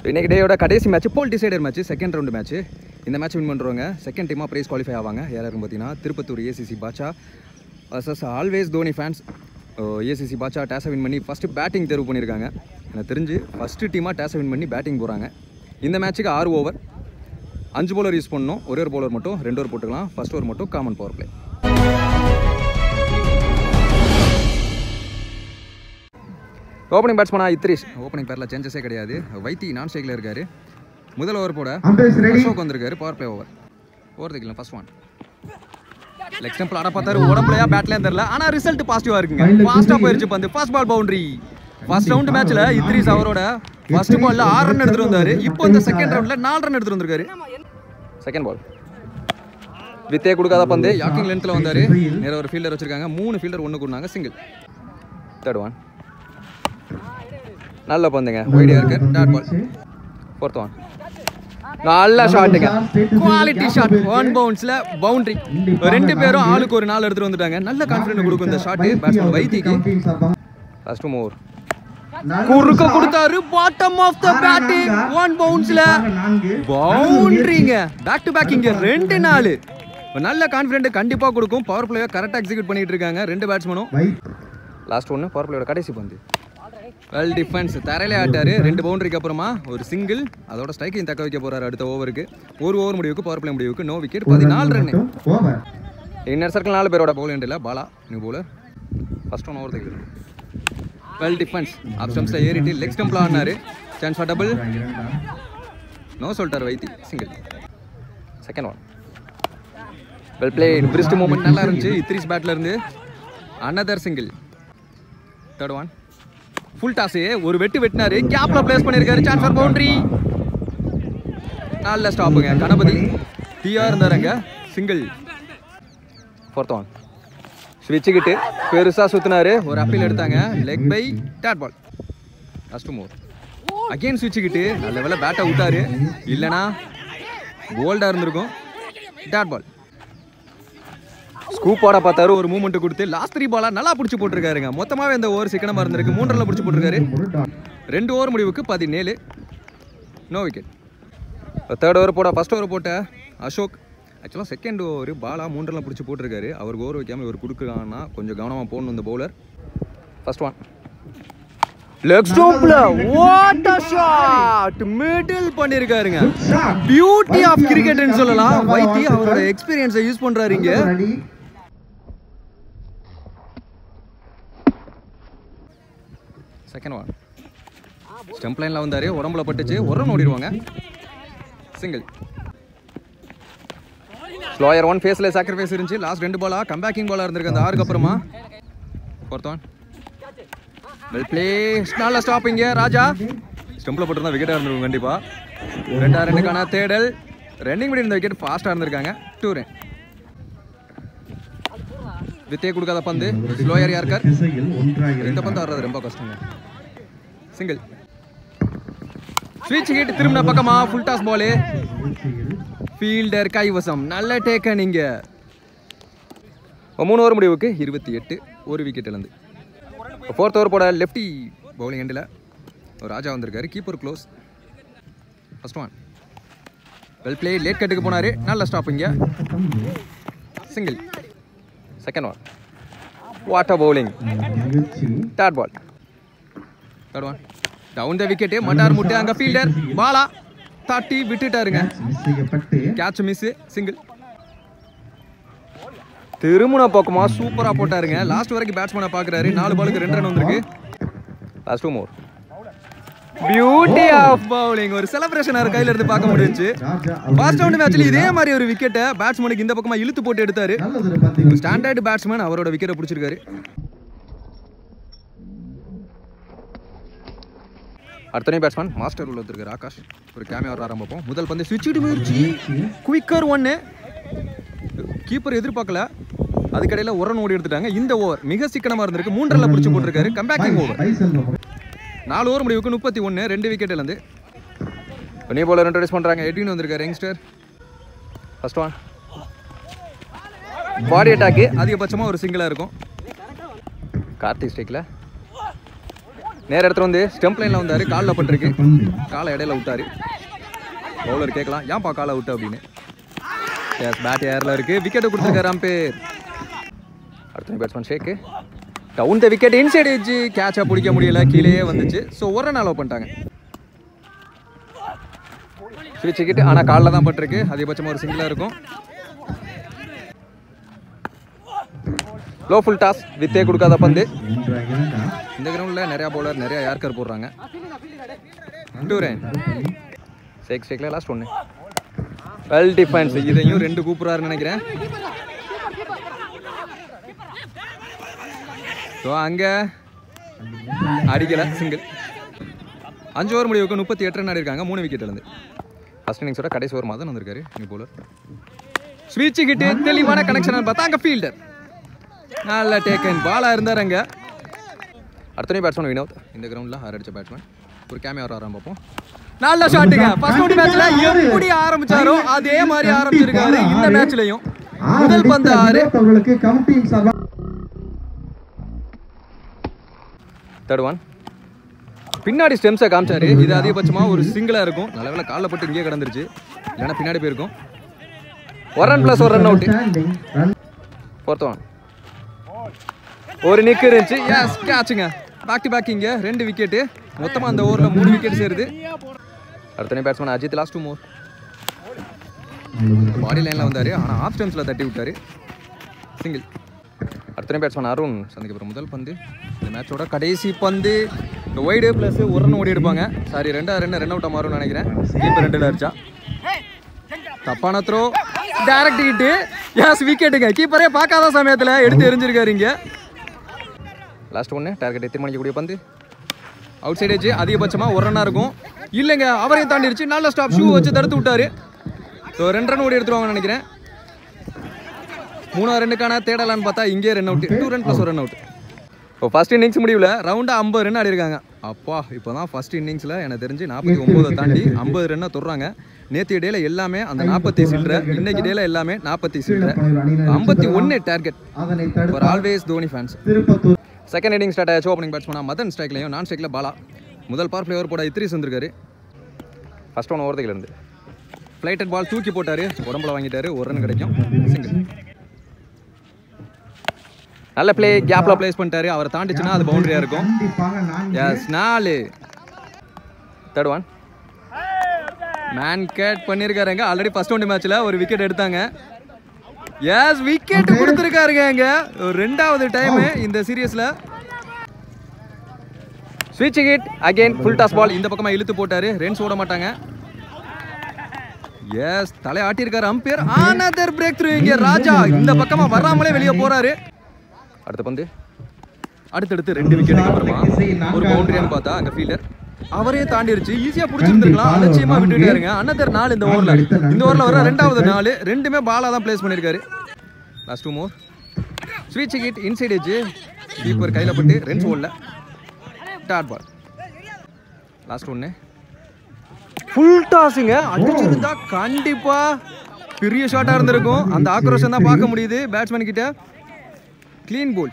இன்னைக்கு டேயோட கடைசி மேட்ச் போல் decider match second round match இந்த மேட்ச் வின் பண்ணுறவங்க செகண்ட் டீமாக ப்ரைஸ் குவாலிஃபை ஆவாங்க யாரும் பார்த்தீங்கன்னா Tirupattur ACC Baasha versus always Dhoni fans ACC Baasha டேஸை வின் பண்ணி ஃபஸ்ட்டு பேட்டிங் தேர்வு பண்ணியிருக்காங்க எனக்கு தெரிஞ்சு ஃபஸ்ட்டு டீமாக டேஸை வின் பண்ணி பேட்டிங் போகிறாங்க இந்த மேட்ச்சுக்கு ஆறு ஓவர் அஞ்சு பவுலர் யூஸ் பண்ணணும் ஒரே ஒரு பவுலர் மட்டும் ரெண்டு ஓவர் போட்டுக்கலாம் ஃபர்ஸ்ட் ஓவர் மட்டும் காமன் பவர் பிளே ஓப்பனிங் பேட்ஸ்மேனா இத்ரிஷ் ஓப்பனிங் பேரில் சேஞ்சஸே கிடையாது வைத்தி நான் ஸ்ட்ரைக்கில் இருக்காரு முதல் ஓவர் போட Umpires ready. அசோக் வந்திருக்காரு பவர் பிளே ஓவர் ஓவர் தைக்கலாம் ஃபர்ஸ்ட் ஒன் லெக் ஸ்டம்பில் ஆட பார்த்தாரு உடம்புலையா பேட்லேயும் தெரியல ஆனால் ரிசல்ட் பாசிட்டிவாக இருக்குங்க ஃபாஸ்ட்டாக போயிருச்சு பந்து first ball boundary first round மேட்ச்சில் இத்ரிஷ் அவரோட ஃபர்ஸ்ட் பால்ல ஆறு ரன் எடுத்துட்டு வந்தாரு இப்போ இந்த செகண்ட் ரவுண்டில் நாலு ரன் எடுத்துட்டு வந்திருக்காரு செகண்ட் பால் வித்தே கொடுக்காத பந்து யாக்கிங் லென்த்தில் வந்தாரு நேர ஒரு ஃபீல்டர் வச்சிருக்காங்க மூணு ஃபீல்டர் ஒன்று கொடுனாங்க சிங்கிள் தேர்ட் ஒன் நல்ல பந்துங்க ஒய்டியா இருக்கு டாட் பால் ஃபோர்த் ஒன் நல்ல ஷாட்டுங்க குவாலிட்டி ஷாட் ஒன் பவுன்ஸ்ல பவுண்டரி ரெண்டு பேரும் ஆளுக்கு ஒரு நாள் எடுத்துட்டு வந்துட்டாங்க நல்ல கான்ஃபிடன்ட் கொடுக்கும் இந்த ஷாட் பேட்ஸ்மேன் வைத்திக்கு ஃபர்ஸ்ட் மூவர் குறுக்க கொடுத்தாரு bottom of the batting one பவுன்ஸ்ல பவுண்டரிங்க பேக் டு பேக் இங்க ரெண்டு நாள் நல்ல கான்ஃபிடென்ட் கண்டிப்பா கொடுக்கும் பவர் பிளேயர் கரெக்டாக எக்ஸிக்யூட் பண்ணிட்டு இருக்காங்க ரெண்டு பேட்ஸ்மேனும் லாஸ்ட் ஒன்று பவர் பிளேயோட கடைசி பந்து வெல் டிஃபென்ஸ் தரையில ஆட்டாரு ரெண்டு பவுண்டரிக்கு அப்புறமா ஒரு சிங்கிள் அதோட ஸ்ட்ரைக்கையும் தக்க வைக்க போறாரு அடுத்த ஓவருக்கு ஒரு ஓவர் முடிவுக்கு பவர் பிளே முடிவுக்கு நோ விக்கெட் பதினாலு ரன் ஓவர் இன்னர் சர்க்கிள் நாலு பேரோட பவுல் எண்டில் பாலா new bowler first one over தைக்கிறது வெல் டிஃபென்ஸ் அப் ஸ்டம்ஸில் ஏறிட்டு லெக் ஸ்டம்பில் ஆடினாரு சான்ஸ் ஃபார் டபுள் நோ சொல்லிட்டார் Vaithi single second one well play பிரிஸ்ட் மூமெண்ட் நல்லா இருந்துச்சு இத்ரிஸ் பேட்ல இருந்து another single third one full toss ஒரு வெட்டு வெட்டினாரு கேப்ல பிளேஸ் பண்ணிருக்காரு சான்ஸ் ஃபார் பவுண்டரி நல்ல ஸ்டாப்புங்க கணபதி தீயா இருந்தாருங்க சிங்கிள் ஃபோர்த் ஒன் ஸ்விட்சுக்கிட்டு பெருசா சுத்தினாரு ஒரு அப்பீல் எடுத்தாங்க leg bye dot ball last more again ஸ்விட்சுக்கிட்டு நல்ல வேலை பேட்டை விட்டாரு இல்லைனா போல்டா இருந்திருக்கும் டேட் பால் ஸ்கூப் ஆட பார்த்தாரு ஒரு மூமெண்ட் கொடுத்து லாஸ்ட் த்ரீ பாலா நல்லா பிடிச்சி போட்டிருக்காருங்க மொத்தமாவே இந்த ஓவர் சிக்கனமா இருந்திருக்கு மூன்று ரன்ல பிடிச்சி போட்டிருக்காரு ஒரு டாட் ரெண்டு ஓவர் முடிவுக்கு பதினேழு நோ விக்கெட் தேர்ட் ஓவர் போட ஃபர்ஸ்ட் ஓவர் போட்ட அசோக் ஆக்சுவலாக செகண்ட் ஓவர் பாலா மூன்றெல்லாம் பிடிச்சி போட்டிருக்காரு அவருக்கு ஓவர் வைக்காம இவர் கொடுக்குறாங்கன்னா கொஞ்சம் கவனமாக போடணும் இந்த பவுலர் ஃபர்ஸ்ட் ஒன் லெக் ஸ்டோப்ல வாட் அ ஷாட் மிடில் பண்ணிருக்காருங்க ஷாட் பியூட்டி ஆஃப் கிரிக்கெட்னு சொல்லலாம் வைத்தி அவரோட எக்ஸ்பீரியன்ஸை யூஸ் பண்றாரு இங்க ரெடி செகண்ட் ஒன் ஸ்டெம்ப் லைனில் வந்தார் உடம்புல பட்டுச்சு ஒரு ரன் ஓடிடுவாங்க சிங்கிள் ஸ்லோயர் ஒன் ஃபேஸில் சாக்ரிஃபைஸ் இருந்துச்சு லாஸ்ட் ரெண்டு பாலா கம்பேக்கிங் பாலாக இருந்திருக்கு அந்த ஆறுக்கு அப்புறமா ஃபோர்த் ஒன் வெல் பிளே நல்ல ஸ்டாப்பிங்க ராஜா ஸ்டெம்பில் போட்டிருந்தா விக்கெட்டாக இருந்திருக்கும் கண்டிப்பாக ரெண்டா ரெண்டுக்கான தேடல் ரன்னிங் படி இருந்த விக்கெட் ஃபாஸ்ட்டாக இருந்திருக்காங்க டூ ரன் வித்தே கொடுக்காத பந்து ஸ்லோயர் யாருக்கார் திசையில் ஒன்றாக இந்த பந்து ஆடுறது ரொம்ப கஷ்டங்க சிங்கிள் ஸ்விட்ச் ஹிட் திரும்பின பக்கமா ஃபுல் டாஸ் பாலு ஃபீல்டர் கைவசம் நல்ல டேக்க நீங்க மூணு ஓவர் முடிவுக்கு இருபத்தி எட்டு ஒரு விக்கெட் இழந்து ஃபோர்த் ஓவர் போட லெஃப்டி பவுலிங் எண்டில் ஒரு ராஜா வந்திருக்காரு keeper close first one well play late கட்டுக்கு போனாரு நல்ல ஸ்டாப்பிங்க சிங்கிள் செகண்ட் ஒன் வாட்டர் பவுலிங் முயற்சி third ball third one down the விக்கெட்டு மட்டார் முட்டு அங்க ஃபீல்டர் பாலா தட்டி விட்டுட்டாருங்க மிஸ் செய்யப்பட்டு கேட்ச் மிஸ் சிங்கிள் திருமுன பக்கமா சூப்பரா போட்டாருங்க லாஸ்ட் வரைக்கும் பேட்ஸ்மேனை பாக்குறாரு நாலு பாலுக்கு ரெண்டு ரன் வந்திருக்கு last two more beauty of bowling ஒரு செலிப்ரேஷன் அவர் கையில இருந்து பார்க்க முடிஞ்சுச்சு ராஜா ஃபர்ஸ்ட் ரவுண்ட் மேட்ச்ல இதே மாதிரி ஒரு விக்கெட்டை பேட்ஸ்மேனுக்கு இந்த பக்கமா இழுத்து போட்டு எடுத்தாரு நல்லதொரு பந்து ஸ்டாண்டர்ட் பேட்ஸ்மேன் அவரோட விக்கெட்டை பிடிச்சிருக்காரு அடுத்த பேட்ஸ்மேன் மாஸ்டர் உள்ள இருக்காரு ஆகாஷ் ஒரு கேமியா வர ஆரம்பிப்போம் முதல் பந்து சுவிட்ச் முயற்சி குவிக்கர் ஒன்னு கீப்பர் எதிர்பார்க்கல அதுக்கடையில் ஒரு ரன் ஓடி எடுத்துட்டாங்க இந்த ஓவர் மிக சிக்கனமா இருந்திருக்கு மூன்று ரன்ல பிடிச்சு போட்டிருக்காரு கம்பேக்கிங் ஓவர் பைசல் நாலு ஓவர் முடிவுக்கு முப்பத்தி ஒன்று ரெண்டு விக்கெட் இழந்து நீ போல இன்ட்ரடியூஸ் பண்ணுறாங்க எட்வின் வந்திருக்காரு யங்ஸ்டர் ஃபர்ஸ்ட் ஒன் பாடி அட்டாக்கு அதிகபட்சமாக ஒரு சிங்கிளாக இருக்கும் கார்த்திக் ஸ்டேக்கில் நேர இடத்துல வந்து ஸ்டெம்ப் லைனில் வந்தார் காலில் பட்டிருக்கு பந்து காலை இடையில விட்டாரு பவுலர் கேட்கலாம் ஏன்பா காலை விட்ட அப்படின்னு எஸ் பேட் ஏரில் இருக்கு விக்கெட்டை கொடுத்துருக்காரு அம்பேர் அடுத்த batsman Sheikh down the wicket inside edge கேட்சை பிடிக்க முடியல கீழேயே வந்துச்சு ஸோ ஒரு ரன் அலோவ் பண்ணிட்டாங்க ஸ்விட்ச் விக்கெட் ஆனால் காலில் தான் பட்டிருக்கு அதிகபட்சமாக ஒரு சிங்கிளாக இருக்கும் லோ ஃபுல் டாஸ் வித்தே கொடுக்காத பந்து மூன்றா இரண்டா இந்த கிரவுண்டில் நிறையா பவுலர் நிறையா யார்கர் போடுறாங்க டூ ரன் சேக் ஸ்டேக்கில் லாஸ்ட் ஒன்று வெல் டிஃபென்ஸ் இதையும் ரெண்டு கூப்பிட்றாருன்னு நினைக்கிறேன் ஸோ அங்கே அடிக்கலை சிங்கிள் அஞ்சு ஓவர் முடிவுக்கு முப்பத்தி எட்டு ரன் ஆடிருக்காங்க மூணு விக்கெட் இருந்து ஃபர்ஸ்ட் இன்னிங்ஸோட கடைசி ஓவர் மாதிரி வந்திருக்காரு நியூ போலர் ஸ்வீச்சு கிட்டு தெளிவான கனெக்ஷன் பார்த்தா அங்கே ஃபீல்டர் நல்ல டேக்கன் பாலாக இருந்தார் அங்கே அடுத்த பேட்ஸ்மேன் வினோத் இந்த கிரவுண்டில் ஆறு அடிச்ச பேட்ஸ்மேன் ஒரு கேமியா வர ஆரம்பிப்போம் நல்ல ஷாட்டுங்க ஃபர்ஸ்ட் ஓடி மேட்ச்ல எப்படி ஆரம்பிச்சாரோ அதே மாதிரி ஆரம்பிச்சிருக்காரு இந்த மேட்ச்லயும் முதல் பந்து ஆறு அவர்களுக்கு கமிட்டியின் சார்பா தேர்ட் ஒன் பின்னாடி ஸ்டெம்ஸை காமிச்சாரு இது அதிகபட்சமா ஒரு சிங்கிளா இருக்கும் நல்ல வேளை காலில் பட்டு இங்கேயே கிடந்துருச்சு இல்லைன்னா பின்னாடி போயிருக்கும் ஒரு ரன் பிளஸ் ஒரு run out standing run fourth one ஒரு நிக்கு இருந்துச்சு எஸ் கேட்சுங்க பேக் டு பேக் இங்க ரெண்டு விக்கெட்டு மொத்தமாக அந்த ஓவரில் மூணு விக்கெட் சேருது அடுத்த batsman Ajith last two more body லைனில் வந்தார் ஆனால் ஆஃப் ஸ்டெம்ஸில் தட்டி விட்டாரு சிங்கிள் அடுத்த பேட்ஸ்மேன் அருண் சந்திக்கப்புறம் முதல் பந்து இந்த மேட்சோட கடைசி பந்து இந்த ஒய்டு ப்ளஸ் ஒரு ரன் ஓடி எடுப்பாங்க சாரி ரெண்டா ரெண்டு ரன் அவுட் மாறும்னு நினைக்கிறேன் கீப்பர் ரெண்டில் அடிச்சா தப்பான த்ரோ டைரக்ட் ஹிட்டு யாஸ் விக்கெட்டுங்க கீப்பரே பார்க்காத சமயத்தில் எடுத்து எரிஞ்சிருக்காரு இங்கே லாஸ்ட் ஒன்று டார்கெட் எத்தி மணிக்கக்கூடிய பந்து அவுட் சைட் ஏஜ் அதிகபட்சமாக ஒரு ரன்னாக இருக்கும் இல்லைங்க அவரையும் தாண்டிடுச்சு நல்ல ஸ்டாப் ஷூ வச்சு தடுத்து விட்டாரு ஸோ ரெண்டு ரன் ஓடி எடுத்துருவாங்கன்னு நினைக்கிறேன் மூணாவது ரன்னுக்கான தேடலான்னு பார்த்தா இங்கே run out two run plus ஒரு ரன் அவுட் இப்போ ஃபர்ஸ்ட் இன்னிங்ஸ் முடிவில் ரவுண்டாக ஐம்பது ரன் ஆடிருக்காங்க அப்பா இப்போ தான் ஃபர்ஸ்ட் இன்னிங்ஸில் எனக்கு தெரிஞ்சு நாற்பத்தி ஒம்போதை தாண்டி ஐம்பது ரன்னை தொடுறாங்க நேற்று டேல எல்லாமே அந்த நாற்பத்தி சில்லற இன்னைக்கு டேல எல்லாமே நாற்பத்தி சில்லற ஐம்பத்தி ஒன்று டார்கெட் அதனை ஃபார் தடுத்து always Dhoni fans Tirupattur second inning start ஆச்சு ஓப்பனிங் பேட்ஸ்மனா மதன் ஸ்ட்ரைக்லையும் நான் ஸ்ட்ரைக்கில் பாலா முதல் பவர் பிளேயர் போட இத்திரிஸ் வந்திருக்காரு ஃபர்ஸ்ட் ஒன் ஓவரதுல இருந்து ஃப்ளைட்டட் பால் தூக்கி போட்டாரு உடம்புல வாங்கிட்டாரு ஒரு ரன் கிடைக்கும் சிங்கிள் நல்ல பிளே கேப்ல பிளேஸ் பண்ணிட்டாரு அவரை தாண்டிச்சுன்னா அது பவுண்டரியா இருக்கும் கண்டிப்பாக நான்கு எஸ் நாலு தேர்ட் ஒன் மேன் கேட் பண்ணியிருக்காருங்க ஆல்ரெடி ஃபர்ஸ்ட் ஒன் மேட்ச்ல ஒரு விக்கெட் எடுத்தாங்க எஸ் விக்கெட் கொடுத்துருக்காருங்க இங்க ஒரு ரெண்டாவது டைம் இந்த சீரியஸ்ல ஸ்விட்ச் hit again full toss ball இந்த பக்கமா இழுத்து போட்டாரு ரன்ஸ் ஓட மாட்டாங்க எஸ் தலை ஆட்டியிருக்காரு அம்பையர் ஆனதர் பிரேக் த்ரூ இங்க ராஜா இந்த பக்கமா வராமலே வெளியே போறாரு அடுத்த பந்து அடுத்தடுத்து ரெண்டு விக்கெட்டுக்கு அப்புறமா ஒரு பவுண்டரியான்னு பார்த்தா அங்க ஃபீல்டர் அவரே தாண்டிருச்சு ஈஸியா பிடிச்சிருந்துருக்கலாம் அலட்சியமா விட்டுட்டாருங்க அனதர் நாள் இந்த ஓவர்ல இந்த ஓவர்ல வர ரெண்டாவது நாள் ரெண்டுமே பாலா தான் பிளேஸ் பண்ணிருக்காரு last two more switch hit inside edge keeper கையில பட்டு ரன்ஸ் ஓடல டாட் பால் லாஸ்ட் ஒன்று ஃபுல் டாஸுங்க அடிச்சிருந்தா கண்டிப்பா பெரிய ஷாட்டா இருந்திருக்கும் அந்த ஆக்ரோஷம் தான் பார்க்க முடியுது பேட்ஸ்மேன் கிட்ட க்ளீன் போல்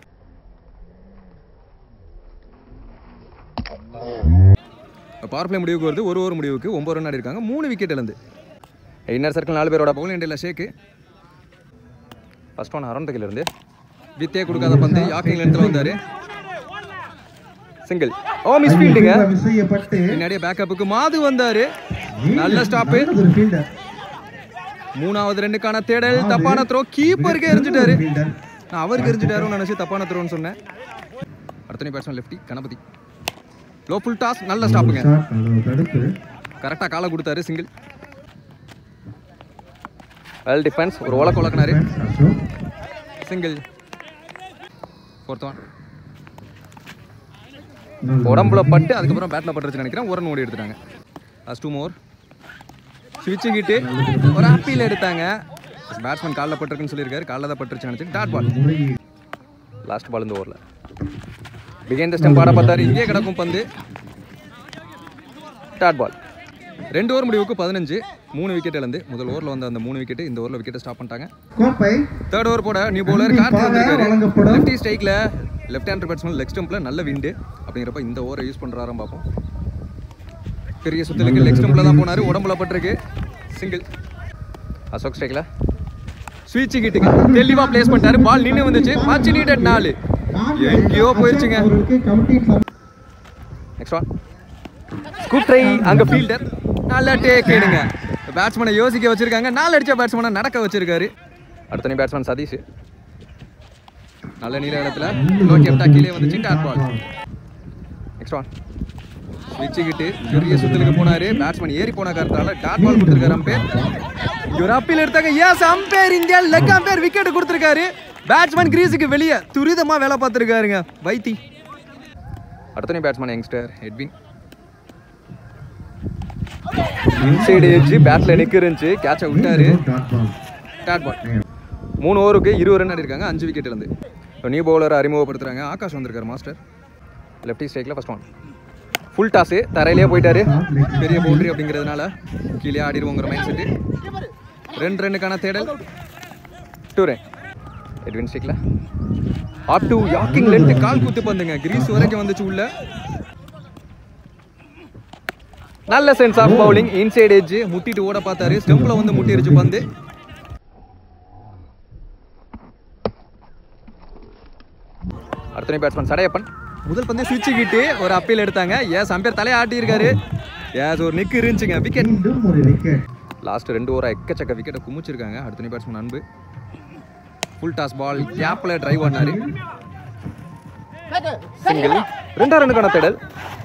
பவர் பிளே முடிவுக்கு வருது ஒரு ஓவர் முடிவுக்கு ஒம்பது ரன் ஆடி இருக்காங்க மூணு விக்கெட் இழந்து இன்னர் சர்க்கிள் நாலு பேரோட பவுல் இண்டியில் ஷேக்கு ஃபர்ஸ்ட் ஒன் அரௌண்ட் இருந்து வித்தே கொடுக்காத பந்து யாக்கிங் லென்த்தில் வந்தார் சிங்கிள் ஓ மிஸ் ஃபீல்டுங்க மிஸ் செய்யப்பட்டு பின்னாடியே பேக்கப்புக்கு மாது வந்தாரு நல்ல ஸ்டாப்பு ஒரு ஃபீல்டர் மூணாவது ரெண்டுக்கான தேடல் தப்பான த்ரோ கீப்பருக்கு எரிஞ்சிட்டாரு ஃபீல்டர் நான் அவருக்கு எரிஞ்சிட்டாருன்னு நினைச்சு தப்பான த்ரோன்னு சொன்னேன் அடுத்த batsman lefty Ganapathi low full toss நல்ல ஸ்டாப்புங்க ஷாட் அதை தடுத்து கரெக்டாக காலை கொடுத்தாரு சிங்கிள் வெல் டிஃபென்ஸ் ஒரு ஓலக்கு உலக்கினாரு அசோக் சிங்கிள் ஃபோர்த் ஒன் நல்ல உடம்புல பட்டு அதுக்கப்புறம் பேட்டில் பட்டுருச்சு நினைக்கிறேன் ஒரு run ஓடி எடுத்துட்டாங்க லாஸ்ட் டூ மோர் ஸ்விட்ச் கிட்டு ஒரு ஹாப்பியில் எடுத்தாங்க பேட்ஸ்மேன் காலில் பட்டிருக்குன்னு சொல்லியிருக்காரு காலில் தான் பட்டுருச்சு நினச்சி டாட் பால் முறையீடு லாஸ்ட் பால் இந்த ஓவரில் பிகைன் த ஸ்டெம்ப் ஆட பார்த்தாரு இங்கே கிடக்கும் பந்து டாட் பால் ரெண்டு ஓவர் முடிவுக்கு பதினஞ்சு மூணு விக்கெட் இழந்து முதல் ஓவரில் வந்த அந்த மூணு விக்கெட் இந்த ஓவரில் விக்கெட்டை ஸ்டாப் பண்ணிட்டாங்க கோப்பை தேர்ட் ஓவர் போட நியூ பவுலர் கார்த்திக் கண்டிப்பாக வந்திருக்காரு வழங்கப்படும். லெஃப்டி ஸ்ட்ரைக்கில் லெஃப்ட் ஹேண்டர் பேட்ஸ்மேன் லெக் ஸ்டம்பில் நல்ல விண்டு அப்படிங்கிறப்ப இந்த ஓவரை யூஸ் பண்ணுறாராம் பார்ப்போம் பெரிய சுத்தலுக்கு லெக் ஸ்டம்பில் தான் போனார் உடம்புல பட்டிருக்கு சிங்கிள் அசோக் ஸ்ட்ரைக்கில் ஸ்வீட்ச் கிட்டுங்க தெளிவாக பிளேஸ் பண்ணிட்டாரு பால் நின்று வந்துச்சு மச் நீடட் நாலு எங்கேயோ போயிருச்சுங்க அவர்களுக்கு committee next one scoop try அங்க ஃபீல்டர் நல்ல டேக் எடுங்க பேட்ஸ்மேனை யோசிக்க வச்சிருக்காங்க நாலு அடிச்ச பேட்ஸ்மேனை நடக்க வச்சிருக்காரு அடுத்த பேட்ஸ்மேன் சதீஷ் நல்ல நீல இடத்துல நோக்கி விட்டா கீழே வந்துச்சு டாட் பால் நெக்ஸ்ட் ஒன் வச்சுக்கிட்டு பெரிய சுத்தலுக்கு போனாரு பேட்ஸ்மேன் ஏறி போன காரணத்தால டாட் பால் கொடுத்துருக்காரு அம்பேர் ஒரு அப்பீல் எடுத்தாங்க எஸ் அம்பேர் இங்க லெக் அம்பேர் விக்கெட் கொடுத்துருக்காரு பேட்ஸ்மேன் கிரீஸுக்கு வெளியே துரிதமா வேலை பார்த்துருக்காருங்க வைத்தி அடுத்த batsman youngster Edwin inside edge பேட்ல நிக்க இருந்துச்சு கேட்சை விட்டாரு டாட் பால் டாட் பால் மூணு ஓவருக்கு இருபது ரன் அடிருக்காங்க அஞ்சு விக்கெட் இருந்து இப்போ நியூ பவுலரை அறிமுகப்படுத்துறாங்க ஆகாஷ் வந்திருக்காரு மாஸ்டர் லெஃப்டி ஸ்ட்ரைக்கில் ஃபர்ஸ்ட் ஒன் ஃபுல் டாஸு தரையிலேயே போயிட்டாரு பெரிய பவுண்டரி அப்படிங்கிறதுனால கீழே ஆடிடுவோங்கிற மைண்ட் செட்டு ரெண்டு ரன்னுக்கான தேடல் டூ ரன் எட்வின் ஸ்ட்ரைக்கில் அப் டு யாக்கிங் லென்த் கால் குத்து பந்துங்க கிரீஸ் வரைக்கும் வந்துச்சு உள்ள நல்ல sense of bowling inside edge முட்டிட்டு ஓட பார்த்தாரு ஸ்டெம்ப்ல வந்து முட்டிருச்சு பந்து அடுத்த பேட்ஸ்மேன் சடையப்பன் முதல் பந்தே சுவிட்ச் கிட்டு ஒரு அப்பீல் எடுத்தாங்க ஏஸ் அம்பேர் தலையை ஆட்டி இருக்காரு ஏஸ் ஒரு நிக்கு இருந்துச்சுங்க விக்கெட் மீண்டும் ஒரு விக்கெட் லாஸ்ட் ரெண்டு ஓவரா எக்கச்சக்க விக்கெட்டை குமிச்சிருக்காங்க அடுத்த பேட்ஸ்மேன் அன்பு ஃபுல் டாஸ் பால் கேப்ல டிரைவ் பண்ணாரு சிங்கிள் ரெண்டா ரன்னுக்கான தேடல்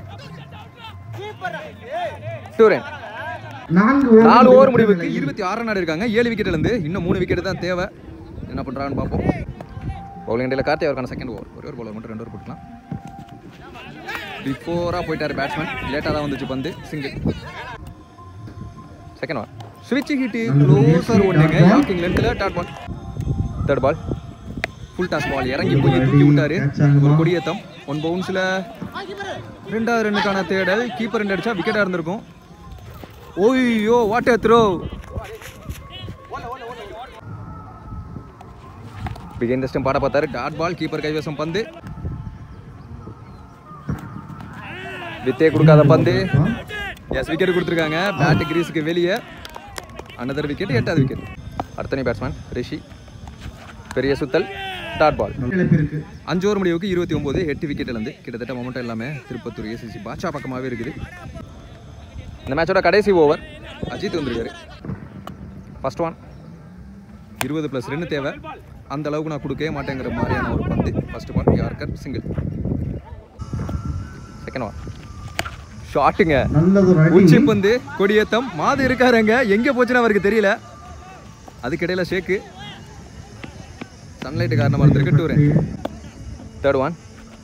டூ ரன் நான்கு நாலு ஓவர் முடிவுக்கு இருபத்தி ஆறு ரன் இருக்காங்க ஏழு விக்கெட்ல இருந்து இன்னும் மூணு விக்கெட் தான் தேவை என்ன பண்றாங்கன்னு பார்ப்போம் பவுலிங் இடையில கார்த்தி அவருக்கான செகண்ட் ஓவர் ஒரே ஒரு பவுலர் மட்டும் ரெண்டு ஓவர் போட்டுக்கலாம் பிஃபோரா போயிட்டாரு பேட்ஸ்மேன் லேட்டாக தான் வந்துச்சு பந்து சிங்கிள் செகண்ட் ஓவர் ஸ்விட்ச் ஹிட் க்ளோசர் ஒன்றுங்க யாக்கிங் லென்த்தில் dot ball third ball full toss ball இறங்கி போய் தூக்கி விட்டாரு ஒரு கொடியேத்தம் ஒன் பவுன்ஸில் ரெண்டாவது ரன்னுக்கான தேடல் கீப்பர் ரெண்டு அடிச்சா விக்கெட்டாக இருந்திருக்கும் ஓய்யோ வாட் எ த்ரோ பிகைன் ஸ்டம் பாட பார்த்தாரு டாட் பால் கீப்பர் கைவசம் பந்து வித்தே கொடுக்காத பந்து எஸ் விக்கெட் கொடுத்துருக்காங்க பேட் கிரீஸுக்கு வெளியே அனதர் விக்கெட் எட்டாவது விக்கெட் அடுத்தனை பேட்ஸ்மேன் ரிஷி பெரிய சுத்தல் டாட் பால் இழப்பிற்கு அஞ்சு ஓவர் முடிவுக்கு இருபத்தி ஒம்பது எட்டு விக்கெட்ல இருந்து கிட்டத்தட்ட மொமெண்டம் எல்லாமே திருப்பத்தூர் ஏசிசி பாட்சா பக்கமாகவே இருக்குது இந்த மேட்சோட கடைசி ஓவர் அஜித் வந்திருக்காரு ஃபர்ஸ்ட் ஒன் இருபது ப்ளஸ் ரெண்டு தேவை அந்த அளவுக்கு நான் கொடுக்கவே மாட்டேங்கிற மாதிரியான ஒரு பந்து first one yorker single second one ஷாட்டுங்க நல்லது ஒரு உச்சி அடி பந்து கொடியேத்தம் மாது இருக்காருங்க எங்க போச்சுன்னு அவருக்கு தெரியல அதுக்கிடையில ஷேக்கு சன்லைட் காரணமா இருந்திருக்கு டூ ரன் தேர்ட் ஒன்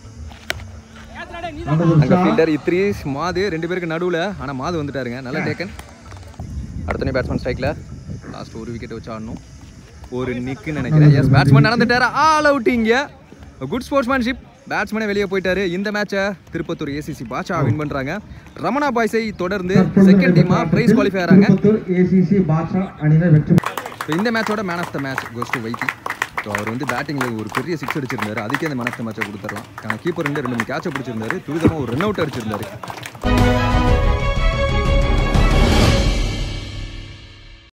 நல்லது அங்க ஃபீல்டர் இத்ரீஸ் மாது ரெண்டு பேருக்கு நடுவுல ஆனா மாது வந்துட்டாருங்க நல்லா டேக்கன் அடுத்த பேட்ஸ்மேன் ஸ்ட்ரைக்ல லாஸ்ட் ஒரு விக்கெட் வச்சு ஆடணும் ஒரு நிக்குன்னு நினைக்கிறேன் எஸ் பேட்ஸ்மேன் நடந்துட்டாரு ஆல் அவுட் இங்க குட் ஸ்போர்ட்ஸ்மேன்ஷிப் பேட்ஸ்மேனே வெளியே போயிட்டாரு இந்த மேட்சை திருப்பத்தூர் ஏசிசி பாட்சா வின் பண்றாங்க ரமணா பாய்ஸை தொடர்ந்து செகண்ட் டீமா பிரைஸ் குவாலிஃபை ஆறாங்க திருப்பத்தூர் ஏசிசி பாட்ஷா அணியினர் வெற்றி ஸோ இந்த மேட்சோட man of the match goes to Vaithi so அவர் வந்து பேட்டிங்கில் ஒரு பெரிய சிக்ஸ் அடிச்சிருந்தாரு அதுக்கே அந்த மேன் ஆஃப் த மேட்சை கொடுத்துடலாம் ஆனால் கீப்பர் ரெண்டு ரெண்டு மூணு கேட்சை பிடிச்சிருந்தாரு துரிதமாக ஒரு ரன் அவுட் அடிச்சிருந்தாரு